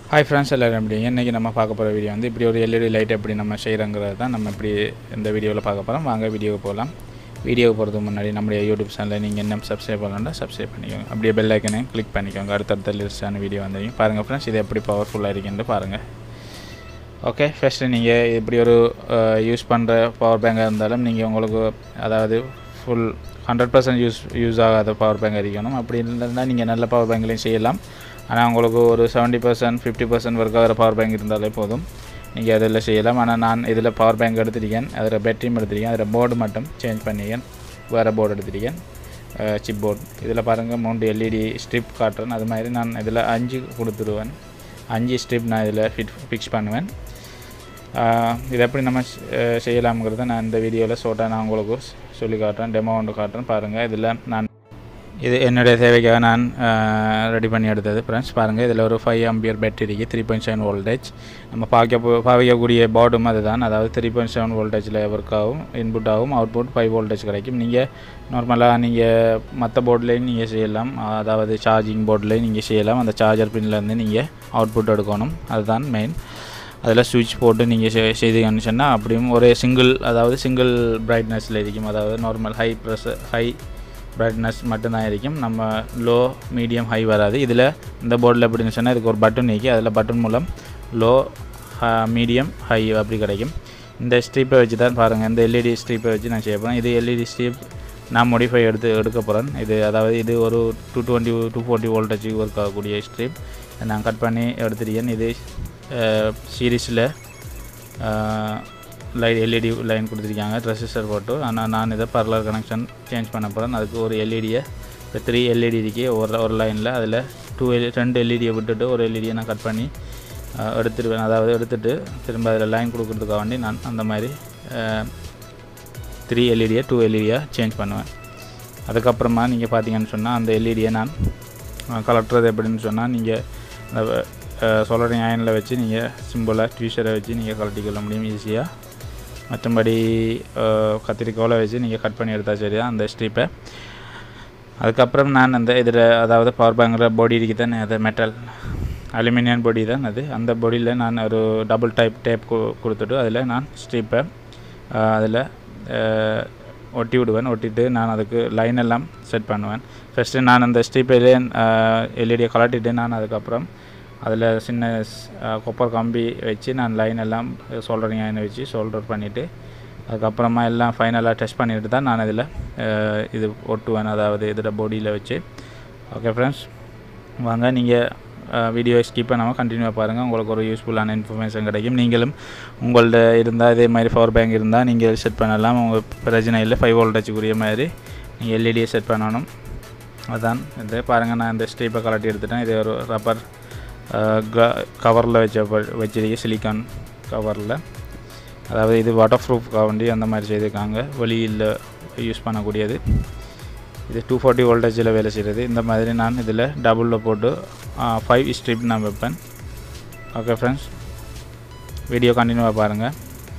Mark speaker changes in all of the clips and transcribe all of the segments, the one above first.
Speaker 1: hi friends எல்லோரும் எப்படி இன்றைக்கி நம்ம பார்க்க போகிற வீடியோ வந்து இப்படி ஒரு எல்இடி லைட் எப்படி நம்ம செய்கிறோங்கிறது தான் நம்ம இப்படி இந்த வீடியோவில் பார்க்க போகிறோம் வாங்க வீடியோவுக்கு போகலாம் வீடியோவுக்கு போகிறதுக்கு முன்னாடி நம்முடைய யூடியூப் சேனலில் நீங்கள் இன்னும் சப்ஸ்கிரைப் பண்ணலன்னா சப்ஸ்கிரைப் பண்ணிக்கோங்க அப்படியே பெல் ஐக்கனே கிளிக் பண்ணிக்கோங்க அடுத்தடுத்த லிஸ்டான வீடியோ வந்துடும் பாருங்கள் ஃப்ரெண்ட்ஸ் இது எப்படி பவர்ஃபுல்லாக இருக்குன்னு பாருங்கள் ஓகே ஃபஸ்ட்டு நீங்கள் இப்படி ஒரு யூஸ் பண்ணுற பவர் பேங்காக இருந்தாலும் நீங்கள் உங்களுக்கு அதாவது full hundred percent use use ஆகாத பவர் பேங்க் இருக்கணும் அப்படி இல்லைன்னா நீங்கள் நல்ல பவர் பேங்க்லையும் செய்யலாம் ஆனால் உங்களுக்கு ஒரு seventy percent fifty percent work ஆகிற பவர் பேங்க் இருந்தாலே போதும் நீங்கள் அதில் செய்யலாம் ஆனால் நான் இதில் பவர் பேங்க் எடுத்திருக்கேன் அதில் பேட்டரியும் எடுத்திருக்கேன் அதில் போர்டு மட்டும் சேஞ்ச் பண்ணிக்கேன் வேறு போர்டு எடுத்திருக்கேன் சிப் போர்டு இதில் பாருங்கள் மூன்று எல்இடி ஸ்ட்ரிப் காட்டுறேன் அது மாதிரி நான் இதில் அஞ்சு கொடுத்துருவேன் அஞ்சு ஸ்ட்ரிப் நான் இதில் ஃபிட் ஃபிக்ஸ் பண்ணுவேன் இது எப்படி நம்ம செய்யலாம்ங்கிறத நான் இந்த வீடியோவில் ஷோர்ட்டாக நான் உங்களுக்கு சொல்லி காட்டுறேன் டெமோ ஒன்று காட்டுறேன் பாருங்கள் இதில் நான் இது என்னுடைய தேவைக்காக நான் ரெடி பண்ணி எடுத்தது ஃப்ரெண்ட்ஸ் பாருங்கள் இதில் ஒரு ஃபைவ் அம்பியர் பேட்டரிக்கு த்ரீ பாயிண்ட் செவன் வோல்டேஜ் நம்ம பார்க்க பாவிக்கக்கூடிய போர்டும் அதுதான் அதாவது த்ரீ பாயிண்ட் செவன் வோல்டேஜில் ஒர்க் ஆகும் இன்புட் ஆகும் அவுட்புட் ஃபைவ் வோல்டேஜ் கிடைக்கும் நீங்கள் நார்மலாக நீங்கள் மற்ற போர்ட்லேயும் நீங்கள் செய்யலாம் அதாவது சார்ஜிங் போர்ட்லேயும் நீங்கள் செய்யலாம் அந்த சார்ஜர் பின்லேருந்து நீங்கள் அவுட்புட் எடுக்கணும் அதுதான் மெயின் அதில் சுவிட்ச் போட்டு நீங்கள் செய்தீங்கன்னு சொன்னால் அப்படியும் ஒரே சிங்கிள் அதாவது சிங்கிள் பிரைட்னஸில் இருக்கும் அதாவது normal high pressure high brightness மட்டும்தான் இருக்கும் நம்ம லோ மீடியம் ஹை வராது இதில் இந்த போர்டில் எப்படின்னு சொன்னால் இதுக்கு ஒரு பட்டன் நீக்கி அதில் பட்டன் மூலம் லோ மீடியம் ஹை அப்படி கிடைக்கும் இந்த ஸ்ட்ரீப்பை வச்சு தான் பாருங்கள் இந்த எல்இடி ஸ்ட்ரீப்பை வச்சு நான் செய்ய போகிறேன் இது எல்இடி ஸ்ட்ரீப் நான் மோடிஃபை எடுத்து எடுக்க போகிறேன் இது அதாவது இது ஒரு டூ டுவெண்ட்டி டூ ஃபோர்ட்டி வோல்டேஜுக்கு ஒர்க் ஆகக்கூடிய ஸ்ட்ரீப் நான் கட் பண்ணி எடுத்துருக்கேன் இது சீரீஸில் லைட் எல்இடி லைன் கொடுத்துருக்காங்க ரெசிஸ்டர் போட்டு ஆனால் நான் இதை பர்லர் கனெக்ஷன் சேஞ்ச் பண்ண போகிறேன் அதுக்கு ஒரு எல்இடியை இப்போ த்ரீ எல்இடி இருக்கு ஒரு ஒரு லைனில் அதில் டூ எல் ரெண்டு எல்இடியை விட்டுட்டு ஒரு எல்இடியை நான் கட் பண்ணி எடுத்துடுவேன் அதாவது எடுத்துகிட்டு திரும்ப அதில் லைன் கொடுக்குறதுக்காக வேண்டி நான் அந்த மாதிரி த்ரீ எல்இடியை டூ எல்இடியாக சேஞ்ச் பண்ணுவேன் அதுக்கப்புறமா நீங்கள் பார்த்தீங்கன்னு சொன்னால் அந்த எல்இடியை நான் கலட்டுறது எப்படின்னு சொன்னால் நீங்கள் அந்த சோலரிங் அயனில் வச்சு நீங்கள் சிம்பிளாக ட்யூஷரை வச்சு நீங்கள் கலட்டிக்கொள்ள முடியும் ஈஸியாக மற்றபடி கத்திரிக்கோலை வச்சு நீங்கள் கட் பண்ணி எடுத்தால் சரியா அந்த ஸ்ட்ரீப்பை அதுக்கப்புறம் நான் அந்த இதில் அதாவது பவர் பேங்கில் பாடி இருக்கு தான் அது மெட்டல் அலுமினியம் பாடி தான் அது அந்த பாடியில் நான் ஒரு டபுள் டைப் டேப் கொடுத்துட்டு அதில் நான் ஸ்ட்ரீப்பை அதில் ஒட்டி விடுவேன் ஒட்டிட்டு நான் அதுக்கு லைன் எல்லாம் செட் பண்ணுவேன் ஃபஸ்ட்டு நான் அந்த ஸ்ட்ரீப்பிலே எல்இடியை கலட்டிட்டு நான் அதுக்கப்புறம் அதில் சின்ன கொப்பர் கம்பி வச்சு நான் லைன் எல்லாம் சோல்டரிங் ஆயின் வச்சு சோல்டர் பண்ணிவிட்டு அதுக்கப்புறமா எல்லாம் ஃபைனலாக டெஸ்ட் பண்ணிட்டு தான் நான் இதில் இது ஒட்டுவேன் அதாவது இதில் பாடியில் வச்சு ஓகே ஃப்ரெண்ட்ஸ் வாங்க நீங்கள் வீடியோ ஸ்கிப் பண்ணாமல் கண்டினியூவாக பாருங்கள் உங்களுக்கு ஒரு யூஸ்ஃபுல்லான இன்ஃபர்மேஷன் கிடைக்கும் நீங்களும் உங்கள்ட்ட இருந்தால் இதே மாதிரி பவர் பேங்க் இருந்தால் நீங்கள் செட் பண்ணலாம் உங்கள் பிரச்சனை இல்லை ஃபைவ் வோல்டேஜுக்குரிய மாதிரி நீங்கள் எல்இடியை செட் பண்ணணும் அதான் இது பாருங்கள் நான் இந்த ஸ்ட்ரீப்பை கலட்டி எடுத்துட்டேன் இது ஒரு ரப்பர் கவரில் வச்ச வச்சிருக்க சிலிக்கான் கவரில் அதாவது இது வாட்டர் ப்ரூஃப்காக வேண்டி அந்த மாதிரி செய்திருக்காங்க வெளியில் யூஸ் பண்ணக்கூடியது இது டூ ஃபார்ட்டி வோல்டேஜில் வேலை செய்கிறது இந்த மாதிரி நான் இதில் டபுளில் போட்டு ஃபைவ் ஸ்ட்ரிப் நான் வைப்பேன் ஓகே ஃப்ரெண்ட்ஸ் வீடியோ கண்டினியூவாக பாருங்கள்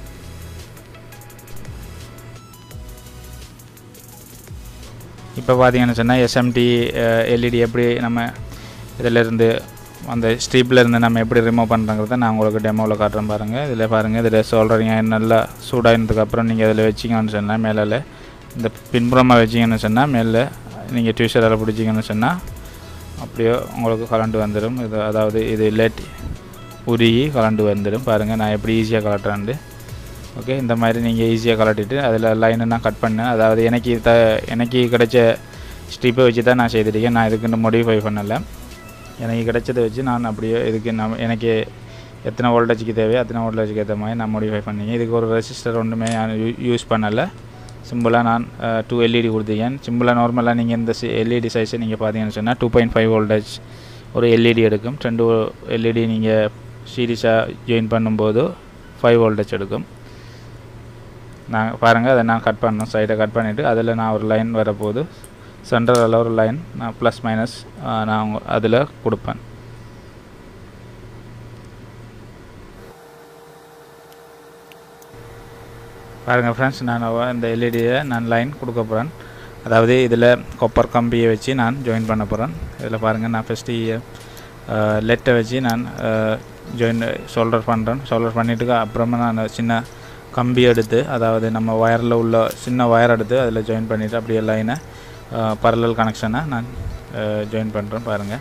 Speaker 1: இப்போ பார்த்தீங்கன்னு சொன்னால் எஸ்எம்டி எல்இடி எப்படி நம்ம இதிலேருந்து அந்த ஸ்ட்ரீப்பில் இருந்து நம்ம எப்படி ரிமூவ் பண்ணுறங்கிறத நான் உங்களுக்கு டெமோவில் காட்டுறேன் பாருங்கள் இதில் பாருங்கள் இதில் சொல்கிறீங்க நல்லா சூடாகினதுக்கப்புறம் நீங்கள் அதில் வச்சிங்கன்னு சொன்னால் மேலே இந்த பின்புறமாக வச்சிங்கன்னு சொன்னால் மேலே நீங்கள் டியூஷரில் பிடிச்சிங்கன்னு சொன்னால் அப்படியே உங்களுக்கு கலண்டு வந்துடும் இது அதாவது இது லேட் உருகி கலண்டு வந்துடும் பாருங்கள் நான் எப்படி ஈஸியாக கலட்டுறேன்ட்டு ஓகே இந்த மாதிரி நீங்கள் ஈஸியாக கலட்டிட்டு அதில் லைனை நான் கட் பண்ணேன் அதாவது எனக்கு த எனக்கு கிடைச்ச ஸ்ட்ரிப்பை வச்சு தான் நான் செய்திருக்கேன் நான் இதுக்குன்னு மோடிஃபை பண்ணலை எனக்கு கிடைச்சதை வச்சு நான் அப்படியே இதுக்கு நம்ம எனக்கு எத்தனை வோல்டேஜுக்கு தேவையோ அத்தனை வோல்டேஜுக்கு ஏற்ற மாதிரி நான் மோடிஃபை பண்ணிங்க இதுக்கு ஒரு ரெசிஸ்டர் ஒன்றுமே நான் யூஸ் பண்ணலை சிம்பிளாக நான் டூ எல்இடி கொடுத்துருக்கேன் சிம்பிளாக நார்மலாக நீங்கள் இந்த எல்இடி சைஸை நீங்கள் பார்த்தீங்கன்னு சொன்னால் டூ பாயிண்ட் ஃபைவ் வோல்டேஜ் ஒரு எல்இடி எடுக்கும் ரெண்டு எல்இடி நீங்கள் சீரியஸாக ஜாயின் பண்ணும்போது ஃபைவ் வோல்டேஜ் எடுக்கும் நான் பாருங்கள் அதை நான் கட் பண்ணணும் சைடை கட் பண்ணிவிட்டு அதில் நான் ஒரு லைன் வரப்போகுது சென்டரில் ஒரு லைன் நான் ப்ளஸ் மைனஸ் நான் அதில் கொடுப்பேன் பாருங்கள் ஃப்ரெண்ட்ஸ் நான் இந்த எல்இடியை நான் லைன் கொடுக்க போகிறேன் அதாவது இதில் கொப்பர் கம்பியை வச்சு நான் ஜாயின் பண்ண போகிறேன் இதில் பாருங்கள் நான் ஃபஸ்ட்டு லெட்டை வச்சு நான் ஜாயின் ஷோல்டர் பண்ணுறேன் ஷோல்டர் பண்ணிவிட்டு அப்புறமா நான் சின்ன கம்பி எடுத்து அதாவது நம்ம ஒயரில் உள்ள சின்ன ஒயர் எடுத்து அதில் ஜாயின் பண்ணிவிட்டு அப்படியே லைனை பரலல் கனெக்ஷனை நான் ஜாயின் பண்ணுறேன் பாருங்கள்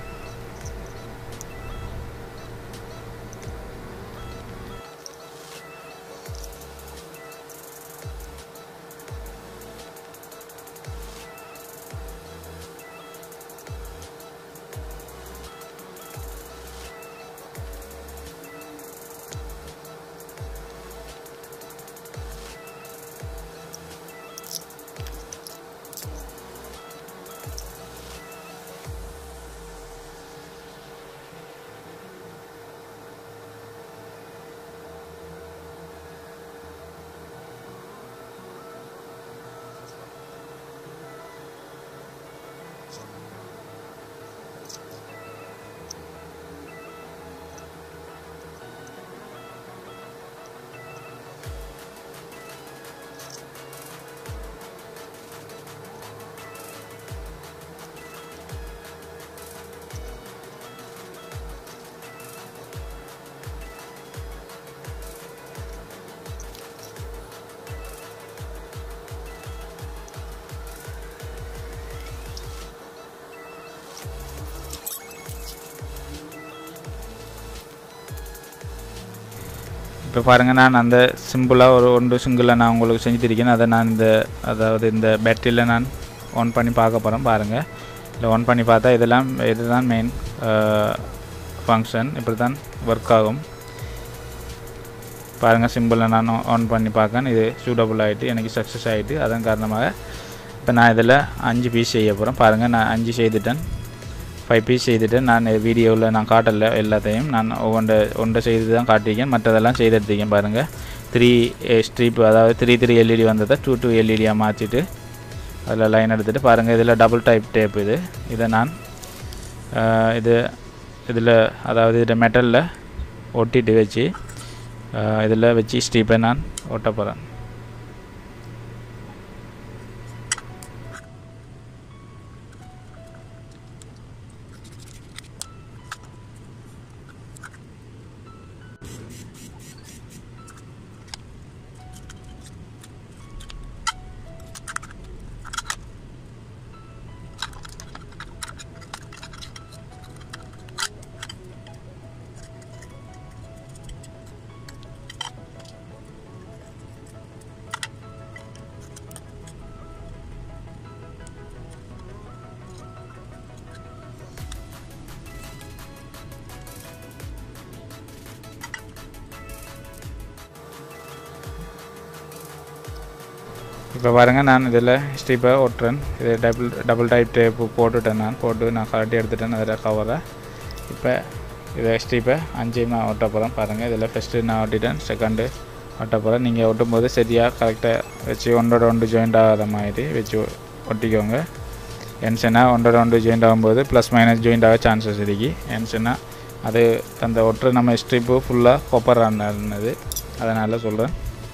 Speaker 1: இப்போ பாருங்கள் நான் அந்த சிம்பிளாக ஒரு ஒன்று சிங்கிளாக நான் உங்களுக்கு செஞ்சுருக்கேன் அதை நான் இந்த அதாவது இந்த பேட்டரியில் நான் ஆன் பண்ணி பார்க்க போகிறேன் பாருங்கள் இல்லை ஆன் பண்ணி பார்த்தா இதெல்லாம் இதுதான் மெயின் ஃபங்க்ஷன் இப்படி தான் ஒர்க் ஆகும் பாருங்கள் சிம்பிளில் நான் ஆன் பண்ணி பார்க்கேன் இது சூட்டபுள் ஆகிட்டு எனக்கு சக்ஸஸ் ஆகிட்டு அதன் காரணமாக இப்போ நான் இதில் அஞ்சு பீஸ் செய்ய போகிறேன் பாருங்கள் நான் அஞ்சு செய்துட்டேன் ஃபைவ் பீஸ் செய்துட்டு நான் வீடியோவில் நான் காட்டல எல்லாத்தையும் நான் ஒவ்வொன்றை ஒன்றை செய்து தான் காட்டியிருக்கேன் மற்றதெல்லாம் செய்தெடுத்திருக்கேன் பாருங்கள் த்ரீ ஸ்ட்ரீப் அதாவது த்ரீ த்ரீ எல்இடி வந்ததை டூ டூ எல்இடியாக மாற்றிட்டு அதில் லைன் எடுத்துகிட்டு பாருங்கள் இதில் டபுள் டைப் டேப் இது இதை நான் இது இதில் அதாவது இதில் மெட்டலில் ஒட்டிட்டு வச்சு இதில் வச்சு ஸ்ட்ரீப்பை நான் ஒட்ட போகிறேன் இப்போ பாருங்கள் நான் இதில் ஸ்ட்ரீப்பை ஒட்டுறேன் இது டபுள் டபுள் டைப் டேப்பு போட்டுட்டேன் நான் போட்டு நான் கலட்டி எடுத்துட்டேன் அதில் கவரை இப்போ இதை ஸ்ட்ரீப்பை அஞ்சையும் நான் ஒட்ட போகிறேன் பாருங்கள் இதில் ஃபஸ்ட்டு நான் ஒட்டிட்டேன் செகண்டு ஒட்ட போகிறேன் நீங்கள் ஒட்டும் போது சரியாக கரெக்டாக வச்சு ஒன்றோட ஒன்று ஜாயிண்ட் ஆகாத மாதிரி வச்சு ஒட்டிக்கோங்க என்சனா ஒன்றோட ஒன்று ஜாயிண்ட் ஆகும்போது ப்ளஸ் மைனஸ் ஜாயிண்ட் ஆக சான்சஸ் இருக்கு என்சனா அது அந்த ஒட்டுற நம்ம ஸ்ட்ரிப்பு ஃபுல்லாக கொப்பர் ஆனது அதனால் சொல்கிறேன்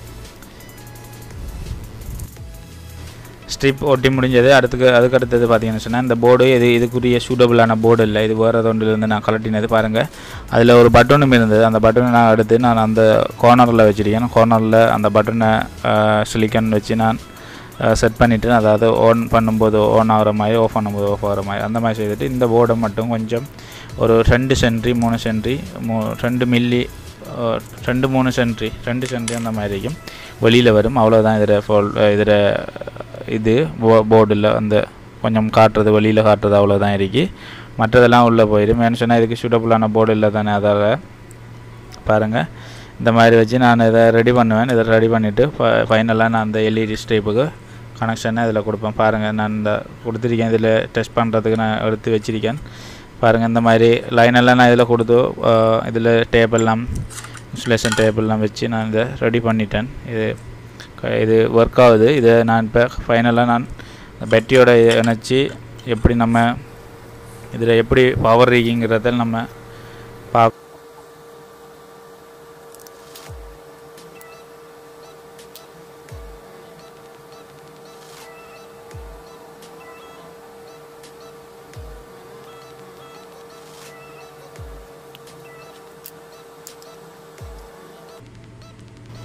Speaker 1: ஸ்ட்ரிப் ஒட்டி முடிஞ்சது அடுத்துக்கு அதுக்கு அடுத்தது பார்த்தீங்கன்னு சொன்னால் இந்த போர்டு இது இதுக்குரிய சூட்டபுளான போர்டு இல்லை இது வேறு ஒன்றிலிருந்து நான் கலட்டினது பாருங்கள் அதில் ஒரு பட்டனும் இருந்தது அந்த பட்டனை நான் எடுத்து நான் அந்த கார்னரில் வச்சுருக்கேன் கார்னரில் அந்த பட்டனை சிலிக்கன் வச்சு நான் செட் பண்ணிவிட்டு அதாவது ஆன் பண்ணும்போது ஆன் ஆகிற மாதிரி ஆஃப் பண்ணும்போது ஆஃப் ஆகிற மாதிரி அந்த மாதிரி செய்துட்டு இந்த போர்டை மட்டும் கொஞ்சம் ஒரு ரெண்டு சென்ட்ரி மூணு சென்ட்ரி மூ ரெண்டு மில்லி ரெண்டு மூணு சென்ட்ரி ரெண்டு சென்ட்ரி அந்த மாதிரி இருக்கும் வெளியில் வரும் அவ்வளோதான் இதில் ஃபோல் இதில் இது போ போர்டில் அந்த கொஞ்சம் காட்டுறது வெளியில் காட்டுறது அவ்வளோதான் இருக்கு மற்றதெல்லாம் உள்ளே போயிடும் ஏன்னு சொன்னால் இதுக்கு சூட்டபுளான போர்டு இல்லை தானே அதால் பாருங்கள் இந்த மாதிரி வச்சு நான் இதை ரெடி பண்ணுவேன் இதை ரெடி பண்ணிவிட்டு ஃபைனலாக நான் அந்த எல்இடி ஸ்டேப்புக்கு கனெக்ஷனை இதில் கொடுப்பேன் பாருங்கள் நான் இந்த கொடுத்துருக்கேன் இதில் டெஸ்ட் பண்ணுறதுக்கு நான் எடுத்து வச்சுருக்கேன் பாருங்கள் இந்த மாதிரி லைனெல்லாம் நான் இதில் கொடுத்து இதில் டேபெல்லாம் இன்சுலேஷன் டேபிள்லாம் வச்சு நான் இதை ரெடி பண்ணிட்டேன் இது இது ஒர்க் ஆகுது இதை நான் இப்போ ஃபைனலாக நான் பேட்டரியோட இணைச்சி எப்படி நம்ம இதில் எப்படி பவர் ரீகிங்கிறத நம்ம பா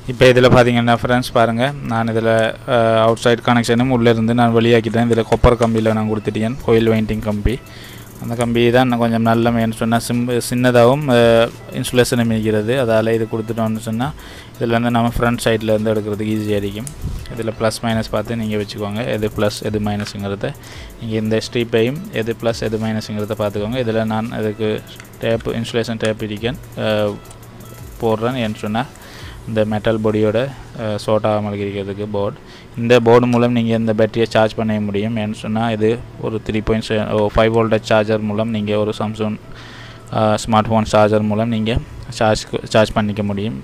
Speaker 1: இப்போ இதில் பார்த்தீங்கன்னா ஃப்ரெண்ட்ஸ் பாருங்கள் நான் இதில் அவுட் சைட் கனெக்ஷனும் உள்ளேருந்து நான் வெளியாக்கிட்டேன் இதில் கொப்பர் கம்பியில் நான் கொடுத்துட்டேன் கோயில் வைண்டிங் கம்பி அந்த கம்பி தான் நான் கொஞ்சம் நல்ல மேன்னு சொன்னால் சிம் சின்னதாகவும் இன்சுலேஷனும் இருக்கிறது அதால் இது கொடுத்துட்டோம்னு சொன்னால் இதில் வந்து நம்ம ஃப்ரண்ட் சைடில் இருந்து எடுக்கிறதுக்கு ஈஸியாக இருக்கும் இதில் ப்ளஸ் மைனஸ் பார்த்து நீங்கள் வச்சுக்கோங்க எது ப்ளஸ் எது மைனஸுங்கிறத நீங்கள் இந்த ஸ்ட்ரீப்பையும் எது ப்ளஸ் எது மைனஸுங்கிறத பார்த்துக்கோங்க இதில் நான் அதுக்கு டேப் இன்சுலேஷன் டேப் இருக்கேன் போடுறேன் ஏன்னு சொன்னால் இந்த மெட்டல் பாடியோட ஷார்ட் ஆகாமல் இருக்கிறதுக்கு போர்டு இந்த போர்டு மூலம் நீங்கள் இந்த பேட்டரியை சார்ஜ் பண்ண முடியும் ஏன்னு சொன்னால் இது ஒரு three point seven five voltage charger மூலம் நீங்கள் ஒரு சாம்சங் ஸ்மார்ட் ஃபோன் சார்ஜர் மூலம் நீங்கள் சார்ஜ் சார்ஜ் பண்ணிக்க முடியும்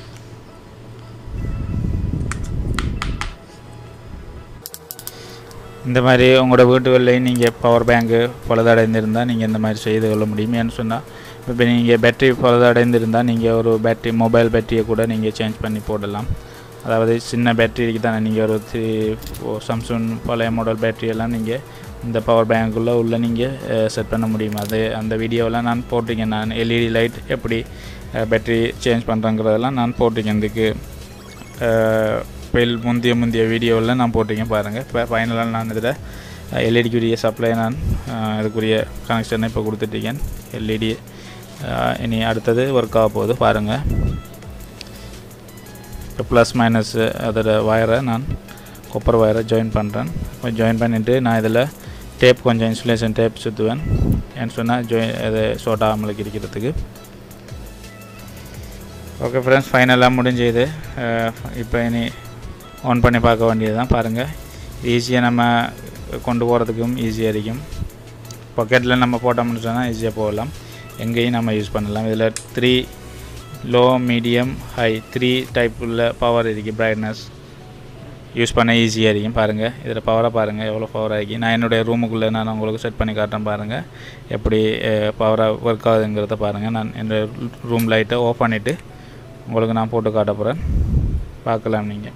Speaker 1: இந்த மாதிரி உங்களோட வீட்டுகள்லேயும் நீங்கள் பவர் பேங்க்கு பழுதடைந்திருந்தால் நீங்கள் இந்த மாதிரி செய்து கொள்ள முடியும் ஏன்னு சொன்னால் இப்போ நீங்கள் பேட்டரி பழுதடைந்திருந்தால் நீங்கள் ஒரு பேட்டரி மொபைல் பேட்டரியை கூட நீங்கள் சேஞ்ச் பண்ணி போடலாம் அதாவது சின்ன பேட்டரிக்கு தானே நீங்கள் ஒரு த்ரீ சாம்சங் பழைய மாடல் பேட்டரியெல்லாம் நீங்கள் இந்த பவர் பேங்க்குள்ளே உள்ள நீங்கள் செட் பண்ண முடியும் அது அந்த வீடியோவெல்லாம் நான் போட்டிருக்கேன் நான் எல்இடி லைட் எப்படி பேட்டரி சேஞ்ச் பண்ணுறங்கிறதெல்லாம் நான் போட்டிருக்கேன் இதுக்கு பெல் முந்தைய முந்தைய வீடியோவில் நான் போட்டிருக்கேன் பாருங்கள் இப்போ ஃபைனலாக நான் இதில் எல்இடிக்குரிய சப்ளை நான் இதுக்குரிய கனெக்ஷனை இப்போ கொடுத்துட்ருக்கேன் எல்இடி இனி அடுத்தது ஒர்க் ஆக போகுது பாருங்கள் இப்போ ப்ளஸ் மைனஸ் அதோட வயரை நான் கொப்பர் வயரை ஜாயின் பண்ணுறேன் இப்போ ஜாயின் பண்ணிவிட்டு நான் இதில் டேப் கொஞ்சம் இன்சுலேஷன் டேப் சுற்றுவேன் ஏன்னு சொன்னால் ஜாயின் இது ஷார்ட் ஆகாமல் இருக்கிறதுக்கு ஓகே ஃப்ரெண்ட்ஸ் ஃபைனலாக முடிஞ்சது இப்போ இனி ஆன் பண்ணி பார்க்க வேண்டியது தான் பாருங்கள் ஈஸியாக நம்ம கொண்டு போகிறதுக்கும் ஈஸியாக இருக்கும் பாக்கெட்டில் நம்ம போட்டோம்னு சொன்னால் ஈஸியாக போகலாம் எங்கேயும் நம்ம யூஸ் பண்ணலாம் இதில் three low medium high three type உள்ள பவர் இருக்குது பிரைட்னஸ் யூஸ் பண்ண ஈஸியாக இருக்கும் பாருங்கள் இதில் பவரை பாருங்கள் எவ்வளோ பவராக இருக்கு நான் என்னுடைய ரூமுக்குள்ளே நான் உங்களுக்கு செட் பண்ணி காட்டுறேன் பாருங்கள் எப்படி பவராக ஒர்க் ஆகுதுங்கிறத பாருங்கள் நான் என்னோடய ரூம் லைட்டை ஆஃப் பண்ணிவிட்டு உங்களுக்கு நான் போட்டு காட்ட போகிறேன் பார்க்கலாம் நீங்கள்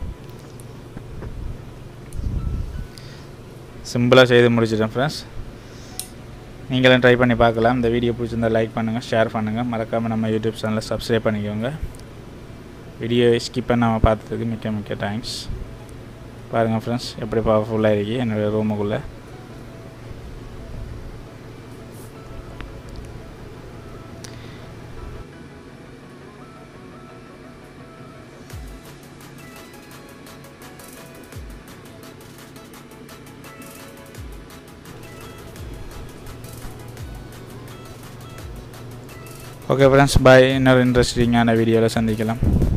Speaker 1: சிம்பிளாக செய்து முடிச்சிட்டேன் ஃப்ரெண்ட்ஸ் நீங்களும் ட்ரை பண்ணி பார்க்கலாம் இந்த வீடியோ பிடிச்சிருந்தால் லைக் பண்ணுங்கள் ஷேர் பண்ணுங்கள் மறக்காமல் நம்ம யூடியூப் சேனலை சப்ஸ்கிரைப் பண்ணிக்கோங்க வீடியோ ஸ்கிப் பண்ணாமல் பார்த்ததுக்கு மிக்க மிக்க தேங்க்ஸ் பாருங்கள் ஃப்ரெண்ட்ஸ் எப்படி பவர்ஃபுல்லாக இருக்கு என்னோடய ரூமுக்குள்ளே ஓகே ஃப்ரெண்ட்ஸ் பாய் இன்னொரு இன்ட்ரெஸ்டிங்கான வீடியோவில் சந்திக்கலாம்